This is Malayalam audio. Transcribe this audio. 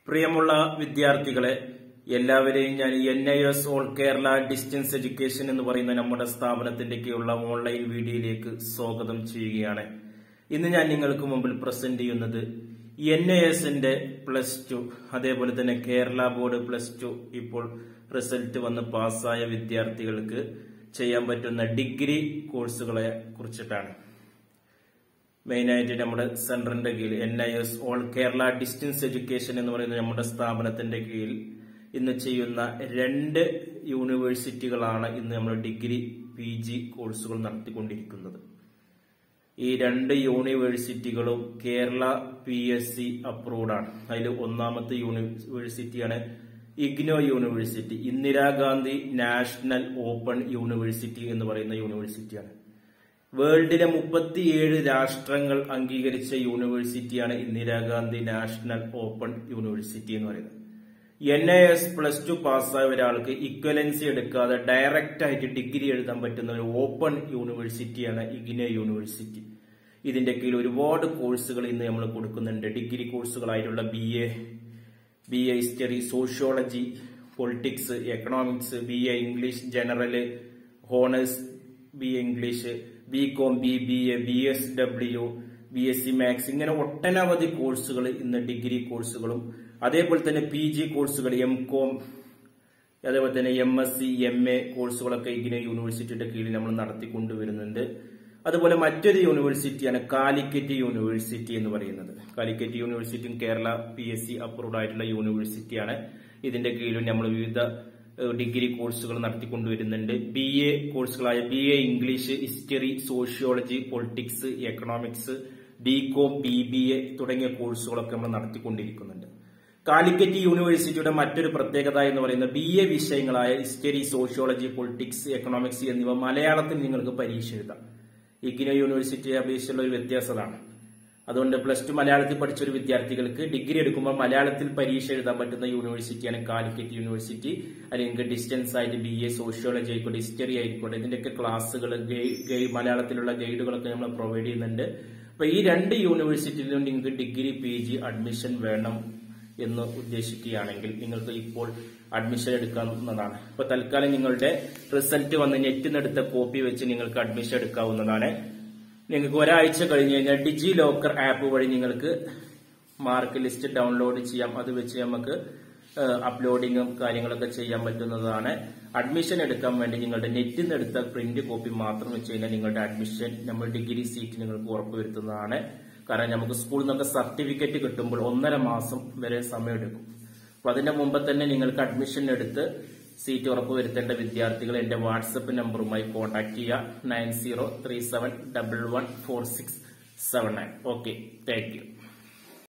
പ്രിയമുള്ള വിദ്യാർത്ഥികളെ എല്ലാവരെയും ഞാൻ N I S all Kerala distance education എന്ന് പറയുന്ന നമ്മുടെ സ്ഥാപനത്തിന്റെ കീഴിലുള്ള ഓൺലൈൻ വീഡിയോയിലേക്ക് സ്വാഗതം ചെയ്യുകയാണ് ഇന്ന് ഞാൻ നിങ്ങൾക്ക് മുമ്പിൽ പ്രസന്റ് ചെയ്യുന്നത് എൻ ഐ എസിന്റെ പ്ലസ് ടു അതേപോലെ തന്നെ കേരള ബോർഡ് പ്ലസ് ടു ഇപ്പോൾ റിസൾട്ട് വന്ന് പാസ്സായ വിദ്യാർത്ഥികൾക്ക് ചെയ്യാൻ പറ്റുന്ന ഡിഗ്രി കോഴ്സുകളെ കുറിച്ചിട്ടാണ് മെയിനായിട്ട് നമ്മുടെ സെന്ററിന്റെ കീഴിൽ N I S all Kerala distance education എന്ന് പറയുന്ന നമ്മുടെ സ്ഥാപനത്തിന്റെ കീഴിൽ ഇന്ന് ചെയ്യുന്ന രണ്ട് യൂണിവേഴ്സിറ്റികളാണ് ഇന്ന് നമ്മൾ ഡിഗ്രി പി ജി കോഴ്സുകൾ നടത്തിക്കൊണ്ടിരിക്കുന്നത് ഈ രണ്ട് യൂണിവേഴ്സിറ്റികളും Kerala P S C approved ആണ് അതിൽ ഒന്നാമത്തെ യൂണിവേഴ്സിറ്റിയാണ് IGNOU university Indira Gandhi national open university എന്ന് പറയുന്ന യൂണിവേഴ്സിറ്റിയാണ് വേൾഡിലെ മുപ്പത്തിയേഴ് രാഷ്ട്രങ്ങൾ അംഗീകരിച്ച യൂണിവേഴ്സിറ്റിയാണ് ഇന്ദിരാഗാന്ധി നാഷണൽ ഓപ്പൺ യൂണിവേഴ്സിറ്റി എന്ന് പറയുന്നത് N I S plus two പാസ്സായ ഒരാൾക്ക് ഇക്വലൻസി എടുക്കാതെ ഡയറക്റ്റ് ആയിട്ട് ഡിഗ്രി എഴുതാൻ പറ്റുന്ന ഒരു ഓപ്പൺ യൂണിവേഴ്സിറ്റിയാണ് ഇഗ്നോ യൂണിവേഴ്സിറ്റി ഇതിന്റെ കീഴിൽ ഒരുപാട് കോഴ്സുകൾ ഇന്ന് നമ്മൾ കൊടുക്കുന്നുണ്ട് ഡിഗ്രി കോഴ്സുകളായിട്ടുള്ള B A B A history sociology politics economics B A English general honours B A English B com B B A B S W B S C maths ഇങ്ങനെ ഒട്ടനവധി കോഴ്സുകൾ ഇന്ന് ഡിഗ്രി കോഴ്സുകളും അതേപോലെ തന്നെ പി ജി കോഴ്സുകൾ എം കോം അതേപോലെ തന്നെ M S C M A കോഴ്സുകളൊക്കെ ഇങ്ങനെ യൂണിവേഴ്സിറ്റിയുടെ കീഴിൽ നമ്മൾ നടത്തിക്കൊണ്ടുവരുന്നുണ്ട് അതുപോലെ മറ്റൊരു യൂണിവേഴ്സിറ്റിയാണ് കാലിക്കറ്റ് യൂണിവേഴ്സിറ്റി എന്ന് പറയുന്നത് കാലിക്കറ്റ് യൂണിവേഴ്സിറ്റിയും Kerala P S C approved ആയിട്ടുള്ള യൂണിവേഴ്സിറ്റിയാണ് ഇതിന്റെ കീഴിൽ നമ്മൾ വിവിധ ഡിഗ്രി കോഴ്സുകൾ നടത്തിക്കൊണ്ടുവരുന്നുണ്ട് ബി എ കോഴ്സുകളായ B A English history sociology politics economics B com B B A തുടങ്ങിയ കോഴ്സുകളൊക്കെ നമ്മൾ നടത്തിക്കൊണ്ടിരിക്കുന്നുണ്ട് കാലിക്കറ്റ് യൂണിവേഴ്സിറ്റിയുടെ മറ്റൊരു പ്രത്യേകത എന്ന് പറയുന്നത് ബി എ വിഷയങ്ങളായ ഹിസ്റ്ററി സോഷ്യോളജി പൊളിറ്റിക്സ് എക്കണോമിക്സ് എന്നിവ മലയാളത്തിൽ നിങ്ങൾക്ക് പരീക്ഷ എഴുതാം ഇഗ്നോ യൂണിവേഴ്സിറ്റിയെ അപേക്ഷിച്ചുള്ള ഒരു വ്യത്യാസമാണ് അതുകൊണ്ട് പ്ലസ് ടു മലയാളത്തിൽ പഠിച്ച ഒരു വിദ്യാർത്ഥികൾക്ക് ഡിഗ്രി എടുക്കുമ്പോൾ മലയാളത്തിൽ പരീക്ഷ എഴുതാൻ പറ്റുന്ന യൂണിവേഴ്സിറ്റിയാണ് കാലിക്കറ്റ് യൂണിവേഴ്സിറ്റി അല്ലെങ്കിൽ ഡിസ്റ്റൻസ് ആയിട്ട് ബി എ സോഷ്യോളജി ആയിക്കോട്ടെ ഹിസ്റ്ററി ആയിക്കോട്ടെ ഇതിന്റെയൊക്കെ ക്ലാസ്സുകൾ മലയാളത്തിലുള്ള ഗൈഡുകളൊക്കെ നമ്മൾ പ്രൊവൈഡ് ചെയ്യുന്നുണ്ട് അപ്പൊ ഈ രണ്ട് യൂണിവേഴ്സിറ്റിയിലും നിങ്ങൾക്ക് ഡിഗ്രി പി ജി അഡ്മിഷൻ വേണം എന്ന് ഉദ്ദേശിക്കുകയാണെങ്കിൽ നിങ്ങൾക്ക് ഇപ്പോൾ അഡ്മിഷൻ എടുക്കാവുന്നതാണ് ഇപ്പൊ തൽക്കാലം നിങ്ങളുടെ റിസൾട്ട് വന്ന് നെറ്റിൽ നിന്നെടുത്ത കോപ്പി വെച്ച് നിങ്ങൾക്ക് അഡ്മിഷൻ എടുക്കാവുന്നതാണ് നിങ്ങൾക്ക് ഒരാഴ്ച കഴിഞ്ഞ് കഴിഞ്ഞാൽ ഡിജി ലോക്കർ ആപ്പ് വഴി നിങ്ങൾക്ക് മാർക്ക് ലിസ്റ്റ് ഡൗൺലോഡ് ചെയ്യാം അത് വെച്ച് നമുക്ക് അപ്ലോഡിങ്ങും കാര്യങ്ങളൊക്കെ ചെയ്യാൻ പറ്റുന്നതാണ് അഡ്മിഷൻ എടുക്കാൻ വേണ്ടി നിങ്ങളുടെ നെറ്റിൽ നിന്ന് എടുത്ത പ്രിന്റ് കോപ്പി മാത്രം വെച്ച് കഴിഞ്ഞാൽ നിങ്ങളുടെ അഡ്മിഷൻ നമ്മൾ ഡിഗ്രി സീറ്റ് നിങ്ങൾക്ക് ഉറപ്പുവരുത്തുന്നതാണ് കാരണം നമുക്ക് സ്കൂളിൽ നിന്നൊക്കെ സർട്ടിഫിക്കറ്റ് കിട്ടുമ്പോൾ ഒന്നര മാസം വരെ സമയമെടുക്കും അപ്പൊ അതിന്റെ മുമ്പ് തന്നെ നിങ്ങൾക്ക് അഡ്മിഷൻ എടുത്ത് സീറ്റ് ഉറപ്പുവരുത്തേണ്ട വിദ്യാർത്ഥികൾ എന്റെ വാട്സപ്പ് നമ്പറുമായി കോൺടാക്ട് ചെയ്യുക nine zero three seven double one four six seven nine okay thank U